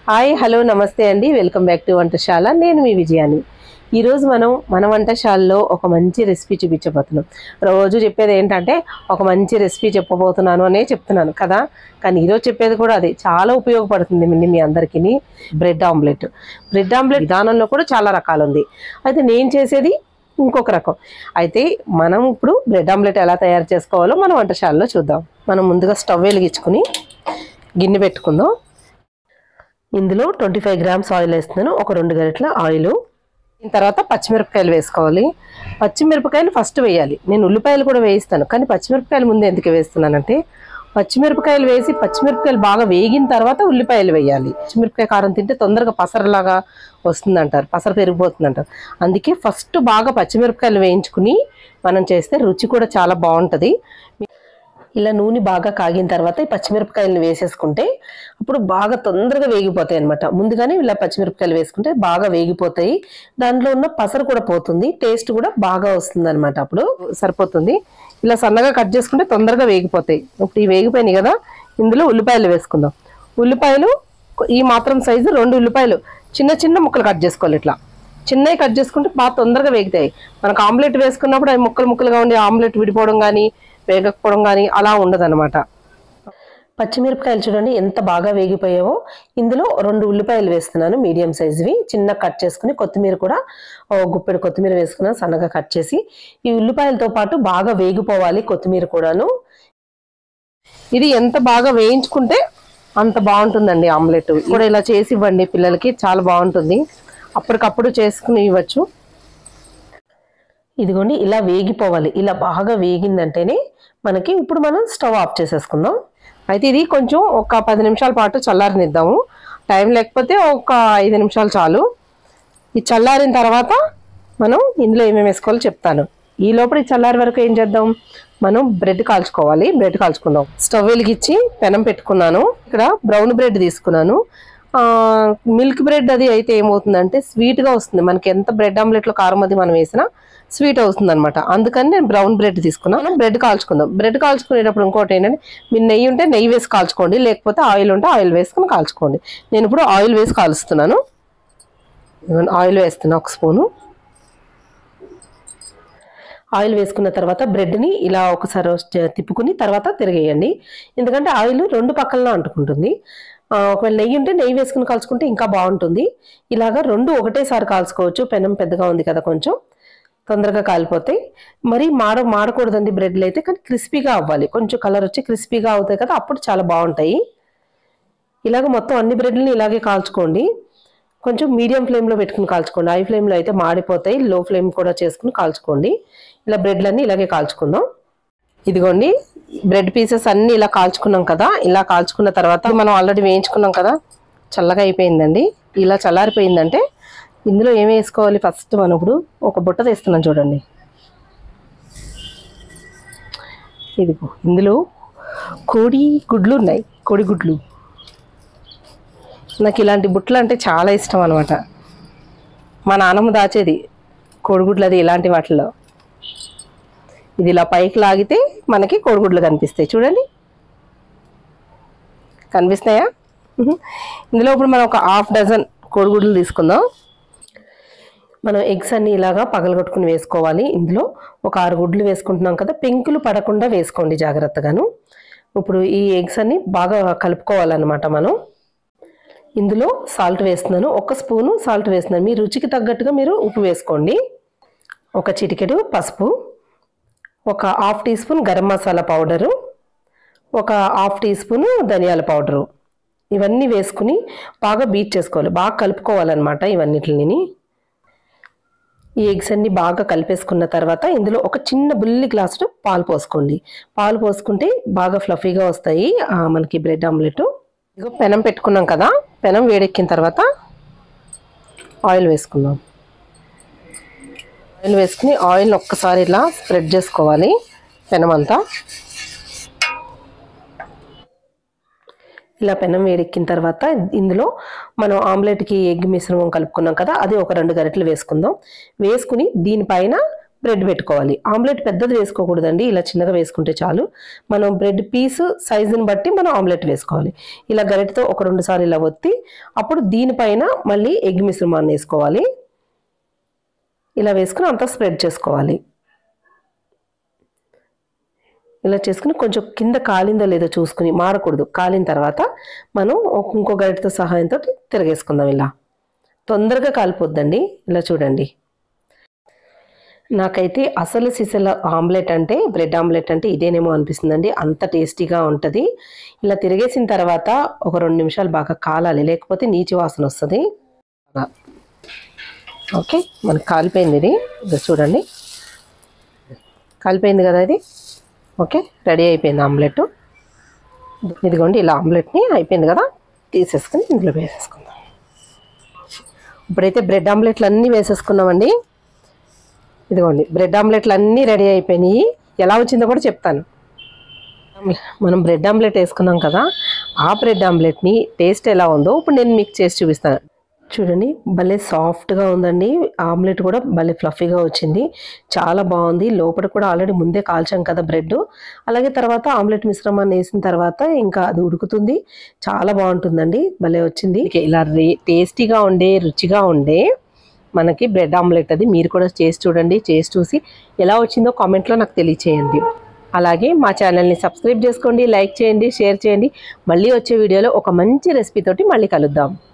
Hi hello నమస్తే అండి welcome back to వంటశాల నేను మీ విజయాని ఈరోజు మనం మన వంటశాలలో ఒక మంచి రెసిపీ చూపించబోతున్నాం రోజు చెప్పేది ఏంటంటే ఒక మంచి రెసిపీ చెప్పబోతున్నాను అనే చెప్తున్నాను కదా కానీ ఈరోజు చెప్పేది కూడా అదే చాలా ఉపయోగపడుతుంది మీ మీ అందరికీ బ్రెడ్ ఆమ్లెట్ బ్రెడ్ ఆమ్లెట్ విధానంలో కూడా చాలా రకాలు ఉంది అయితే నేను చేసేది ఇంకొక రకం అయితే మనం ఇప్పుడు బ్రెడ్ ఆమ్లెట్ ఎలా తయారు చేసుకోవాలో మన వంటశాలలో చూద్దాం మనం ముందుగా స్టవ్ వెలిగించుకుని గిన్నె పెట్టుకుందాం ఇందులో ట్వంటీ ఫైవ్ గ్రామ్స్ ఆయిల్ వేస్తున్నాను ఒక రెండు గరిటల ఆయిల్ దీని తర్వాత పచ్చిమిరపకాయలు వేసుకోవాలి పచ్చిమిరపకాయలు ఫస్ట్ వేయాలి నేను ఉల్లిపాయలు కూడా వేయిస్తాను కానీ పచ్చిమిరపకాయలు ముందు ఎందుకు వేస్తున్నానంటే పచ్చిమిరపకాయలు వేసి పచ్చిమిరపకాయలు బాగా వేగిన తర్వాత ఉల్లిపాయలు వేయాలి పచ్చిమిరపకాయ కారం తింటే తొందరగా పసరలాగా వస్తుందంటారు పసర పెరిగిపోతుంది అంటారు అందుకే ఫస్ట్ బాగా పచ్చిమిరపకాయలు వేయించుకుని మనం చేస్తే రుచి కూడా చాలా బాగుంటుంది ఇలా నూనె బాగా కాగిన తర్వాత ఈ పచ్చిమిరపకాయలను వేసేసుకుంటే అప్పుడు బాగా తొందరగా వేగిపోతాయి అనమాట ముందుగానే ఇలా పచ్చిమిరపకాయలు వేసుకుంటే బాగా వేగిపోతాయి దాంట్లో ఉన్న పసరు కూడా పోతుంది టేస్ట్ కూడా బాగా వస్తుంది అనమాట అప్పుడు సరిపోతుంది ఇలా సన్నగా కట్ చేసుకుంటే తొందరగా వేగిపోతాయి ఇప్పుడు ఈ వేగిపోయినాయి కదా ఇందులో ఉల్లిపాయలు వేసుకుందాం ఉల్లిపాయలు ఈ మాత్రం సైజు రెండు ఉల్లిపాయలు చిన్న చిన్న ముక్కలు కట్ చేసుకోవాలి ఇట్లా చిన్నవి కట్ చేసుకుంటే బాగా తొందరగా వేగుతాయి మనకు ఆమ్లెట్ వేసుకున్నప్పుడు అవి ముక్కలు ముక్కలుగా ఉండి ఆమ్లెట్ విడిపోవడం కానీ వేగకపోవడం కానీ అలా ఉండదన్నమాట పచ్చిమిరపకాయలు చూడండి ఎంత బాగా వేగిపోయావో ఇందులో రెండు ఉల్లిపాయలు వేస్తున్నాను మీడియం సైజువి చిన్న కట్ చేసుకుని కొత్తిమీర కూడా ఓ గుప్పెడు కొత్తిమీర వేసుకున్నాను సన్నగా కట్ చేసి ఈ ఉల్లిపాయలతో పాటు బాగా వేగిపోవాలి కొత్తిమీర కూడాను ఇది ఎంత బాగా వేయించుకుంటే అంత బాగుంటుందండి ఆమ్లెట్ కూడా ఇలా చేసి ఇవ్వండి పిల్లలకి చాలా బాగుంటుంది అప్పటికప్పుడు చేసుకుని ఇవ్వచ్చు ఇదిగోండి ఇలా వేగిపోవాలి ఇలా బాగా వేగిందంటేనే మనకి ఇప్పుడు మనం స్టవ్ ఆఫ్ చేసేసుకుందాం అయితే ఇది కొంచెం ఒక పది నిమిషాల పాటు చల్లారనిద్దాము టైం లేకపోతే ఒక ఐదు నిమిషాలు చాలు ఇది చల్లారిన తర్వాత మనం ఇందులో ఏమేమి వేసుకోవాలో చెప్తాను ఈ లోపల ఈ చల్లారి వరకు ఏం చేద్దాం మనం బ్రెడ్ కాల్చుకోవాలి బ్రెడ్ కాల్చుకుందాం స్టవ్ వెలిగించి పెనం పెట్టుకున్నాను ఇక్కడ బ్రౌన్ బ్రెడ్ తీసుకున్నాను ఆ, మిల్క్ బ్రెడ్ అది అయితే ఏమవుతుందంటే స్వీట్గా వస్తుంది మనకి ఎంత బ్రెడ్ ఆమ్లెట్లో కారం అది మనం వేసినా స్వీట్ అవుతుంది అనమాట అందుకని నేను బ్రౌన్ బ్రెడ్ తీసుకున్నాను మనం బ్రెడ్ కాల్చుకుందాం బ్రెడ్ కాల్చుకునేటప్పుడు ఇంకోటి ఏంటంటే మీరు నెయ్యి ఉంటే నెయ్యి వేసి కాల్చుకోండి లేకపోతే ఆయిల్ ఉంటే ఆయిల్ వేసుకుని కాల్చుకోండి నేను ఇప్పుడు ఆయిల్ వేసి కాలుస్తున్నాను ఇదిగోండి, ఆయిల్ వేస్తున్నా ఒక స్పూను ఆయిల్ వేసుకున్న తర్వాత బ్రెడ్ని ఇలా ఒకసారి వచ్చే- తిప్పుకుని తర్వాత తిరిగేయండి ఎందుకంటే ఆయిల్ రెండు పక్కలలో అంటుకుంటుంది ఆ, ఒకవేళ నెయ్యి ఉంటే నెయ్యి వేసుకుని కాల్చుకుంటే ఇంకా బాగుంటుంది ఇలాగా రెండు ఒకటేసారి కాల్చుకోవచ్చు పెనం పెద్దగా ఉంది కదా కొంచెం తొందరగా కాలిపోతాయి మరి మాడ మాడకూడదండి బ్రెడ్లు అయితే కానీ క్రిస్పీగా అవ్వాలి కొంచెం కలర్ వచ్చి క్రిస్పీగా అవుతాయి కదా అప్పుడు చాలా బాగుంటాయి ఇలాగ మొత్తం అన్ని బ్రెడ్లని ఇలాగే కాల్చుకోండి కొంచెం మీడియం ఫ్లేమ్లో పెట్టుకుని కాల్చుకోండి హై ఫ్లేమ్లో అయితే మాడిపోతాయి లో ఫ్లేమ్ కూడా చేసుకుని కాల్చుకోండి ఇలా బ్రెడ్లన్నీ ఇలాగే కాల్చుకుందాం ఇదిగోండి బ్రెడ్ పీసెస్ అన్ని ఇలా కాల్చుకున్నాం కదా ఇలా కాల్చుకున్న తర్వాత మనం ఆల్రెడీ వేయించుకున్నాం కదా చల్లగా అయిపోయిందండి ఇలా చల్లారిపోయిందంటే ఇందులో ఏం వేసుకోవాలి ఫస్ట్ మనం ఇప్పుడు ఒక బుట్ట తీస్తున్నాం చూడండి ఇదిగో ఇందులో కోడి గుడ్లు ఉన్నాయి కోడి గుడ్లు నాకు ఇలాంటి బుట్టలు అంటే చాలా ఇష్టం అనమాట మా నాన్నమ్మ దాచేది కోడిగుడ్లు అది ఇలాంటి వాటిలో ఇది ఇలా పైకి లాగితే మనకి కోడిగుడ్లు కనిపిస్తాయి చూడండి కనిపిస్తాయా ఉహు. ఇందులో ఇప్పుడు మనం ఒక హాఫ్ డజన్ కోడిగుడ్లు తీసుకుందాం మనం ఎగ్స్ అన్ని ఇలాగా పగలగొట్టుకుని వేసుకోవాలి ఇందులో ఒక ఆరు గుడ్లు వేసుకుంటున్నాం కదా పెంకులు పడకుండా వేసుకోండి జాగ్రత్తగాను ఇప్పుడు ఈ ఎగ్స్ అన్ని బాగా కలుపుకోవాలన్నమాట మనం ఇందులో సాల్ట్ వేస్తున్నాను ఒక స్పూను సాల్ట్ వేస్తున్నాను మీ రుచికి తగ్గట్టుగా మీరు ఉప్పు వేసుకోండి ఒక చిటికెడు పసుపు ఒక half tea spoon garam masala powder ఒక హాఫ్ టీ స్పూన్ ధనియాల పౌడరు ఇవన్నీ వేసుకుని బాగా బీట్ చేసుకోవాలి బాగా కలుపుకోవాలన్నమాట ఇవన్నిటిని ఈ ఎగ్స్ అన్ని బాగా కలిపేసుకున్న తర్వాత ఇందులో ఒక చిన్న బుల్లి గ్లాసులో పాలు పోసుకోండి పాలు పోసుకుంటే బాగా ఫ్లఫీగా వస్తాయి ఆ, మనకి బ్రెడ్ ఆమ్లెట్ ఇగో పెనం పెట్టుకున్నాం కదా పెనం వేడెక్కిన తర్వాత ఆయిల్ వేసుకుందాం ఆయిల్ వేసుకుని ఆయిల్ ఒక్కసారి ఇలా స్ప్రెడ్ చేసుకోవాలి పెనం అంతా ఇలా పెనం వేడెక్కిన తర్వాత ఇందులో మనం ఆమ్లెట్కి ఎగ్ మిశ్రమం కలుపుకున్నాం కదా అది ఒక రెండు గరిటెలు వేసుకుందాం వేసుకుని దీనిపైన బ్రెడ్ పెట్టుకోవాలి ఆమ్లెట్ పెద్దది వేసుకోకూడదండి ఇలా చిన్నగా వేసుకుంటే చాలు మనం బ్రెడ్ పీస్ సైజుని బట్టి మనం ఆమ్లెట్ వేసుకోవాలి ఇలా గరిటతో ఒక రెండు సార్లు ఇలా ఒత్తి అప్పుడు దీనిపైన మళ్ళీ ఎగ్ మిశ్రమాన్ని వేసుకోవాలి ఇలా వేసుకుని అంతా స్ప్రెడ్ చేసుకోవాలి ఇలా చేసుకుని కొంచెం కింద కాలిందో లేదో చూసుకుని మారకూడదు కాలిన తర్వాత మనం ఒక- ఇంకో గరిటతో సహాయంతో తిరగేసుకుందాం ఇలా తొందరగా కాలిపోద్దండి ఇలా చూడండి నాకైతే అసలు సిసల ఆమ్లెట్ అంటే బ్రెడ్ ఆమ్లెట్ అంటే ఇదేనేమో అనిపిస్తుందండి అంత టేస్టీగా ఉంటుంది ఇలా తిరిగేసిన తర్వాత ఒక రెండు నిమిషాలు బాగా కాలాలి లేకపోతే నీచి వాసన వస్తుంది ఓకే మనకు కాలిపోయింది ఇది ఇది చూడండి కాలిపోయింది కదా ఇది ఓకే రెడీ అయిపోయింది ఆమ్లెట్ ఇదిగోండి ఇలా ఆమ్లెట్ని అయిపోయింది కదా తీసేసుకుని ఇందులో వేసేసుకుందాం ఇప్పుడైతే బ్రెడ్ ఆమ్లెట్లు అన్నీ వేసేసుకున్నామండి ఇదిగోండి బ్రెడ్ ఆమ్లెట్లు అన్నీ రెడీ అయిపోయినాయి ఎలా వచ్చిందో కూడా చెప్తాను మనం బ్రెడ్ ఆమ్లెట్ వేసుకున్నాం కదా ఆ బ్రెడ్ ఆమ్లెట్ని టేస్ట్ ఎలా ఉందో ఇప్పుడు నేను మీకు చేసి చూపిస్తాను చూడండి భలే సాఫ్ట్గా ఉందండి ఆమ్లెట్ కూడా భలే ఫ్లఫీగా వచ్చింది చాలా బాగుంది లోపల కూడా ఆల్రెడీ ముందే కాల్చాం కదా బ్రెడ్ అలాగే తర్వాత ఆమ్లెట్ మిశ్రమాన్ని వేసిన తర్వాత ఇంకా అది ఉడుకుతుంది చాలా బాగుంటుందండి భలే వచ్చింది ఇక ఇలా రే టేస్టీగా ఉండే రుచిగా ఉండే మనకి బ్రెడ్ ఆమ్లెట్ అది మీరు కూడా చేసి చూడండి చేసి చూసి ఎలా వచ్చిందో కామెంట్లో నాకు తెలియచేయండి అలాగే మా ఛానల్ని సబ్స్క్రైబ్ చేసుకోండి లైక్ చేయండి షేర్ చేయండి మళ్ళీ వచ్చే వీడియోలో ఒక మంచి రెసిపీ తోటి మళ్ళీ కలుద్దాం